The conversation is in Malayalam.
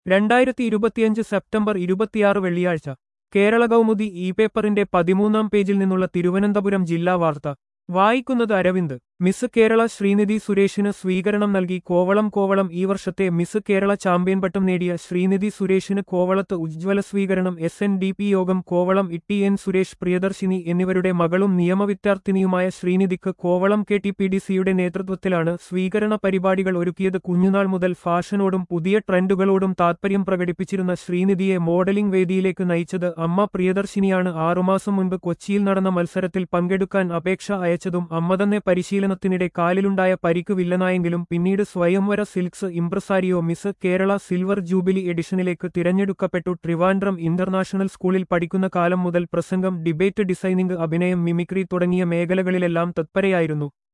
രണ്ടായിരത്തി ഇരുപത്തിയഞ്ച് സെപ്റ്റംബർ ഇരുപത്തിയാറ് വെള്ളിയാഴ്ച കേരള കൗമുദി ഇ പേപ്പറിന്റെ പതിമൂന്നാം പേജിൽ നിന്നുള്ള തിരുവനന്തപുരം ജില്ലാ വാർത്ത വായിക്കുന്നത് അരവിന്ദ് മിസ് കേരള ശ്രീനിധി സുരേഷിന് സ്വീകരണം നൽകി കോവളം കോവളം ഈ വർഷത്തെ മിസ് കേരള ചാമ്പ്യൻ പട്ടം നേടിയ ശ്രീനിധി സുരേഷിന് കോവളത്ത് ഉജ്ജ്വല സ്വീകരണം എസ് എൻ ഡി പി യോഗം കോവളം ഇട്ടി എൻ സുരേഷ് പ്രിയദർശിനി എന്നിവരുടെ മകളും നിയമവിദ്യാർത്ഥിനിയുമായ ശ്രീനിധിക്ക് Kovalam K T P D സിയുടെ നേതൃത്വത്തിലാണ് സ്വീകരണ പരിപാടികൾ ഒരുക്കിയത് കുഞ്ഞുനാൾ മുതൽ ഫാഷനോടും പുതിയ ട്രെൻഡുകളോടും താത്പര്യം പ്രകടിപ്പിച്ചിരുന്ന ശ്രീനിധിയെ മോഡലിംഗ് വേദിയിലേക്ക് നയിച്ചത് അമ്മ പ്രിയദർശിനിയാണ് ആറുമാസം മുൻപ് കൊച്ചിയിൽ നടന്ന മത്സരത്തിൽ പങ്കെടുക്കാൻ അപേക്ഷ അയച്ചതും അമ്മ തന്നെ പരിശീലനത്തിനിടെ കാലിലുണ്ടായ പരിക്ക് വില്ലനായെങ്കിലും പിന്നീട് Swayamvara silks impresario miss Kerala silver jubilee എഡിഷനിലേക്ക് തിരഞ്ഞെടുക്കപ്പെട്ടു ട്രിവാൻഡ്രം ഇന്റർനാഷണൽ സ്കൂളിൽ പഠിക്കുന്ന കാലം മുതൽ പ്രസംഗം ഡിബേറ്റ് ഡിസൈനിംഗ് അഭിനയം മിമിക്രി തുടങ്ങിയ മേഖലകളിലെല്ലാം തത്പരയായിരുന്നു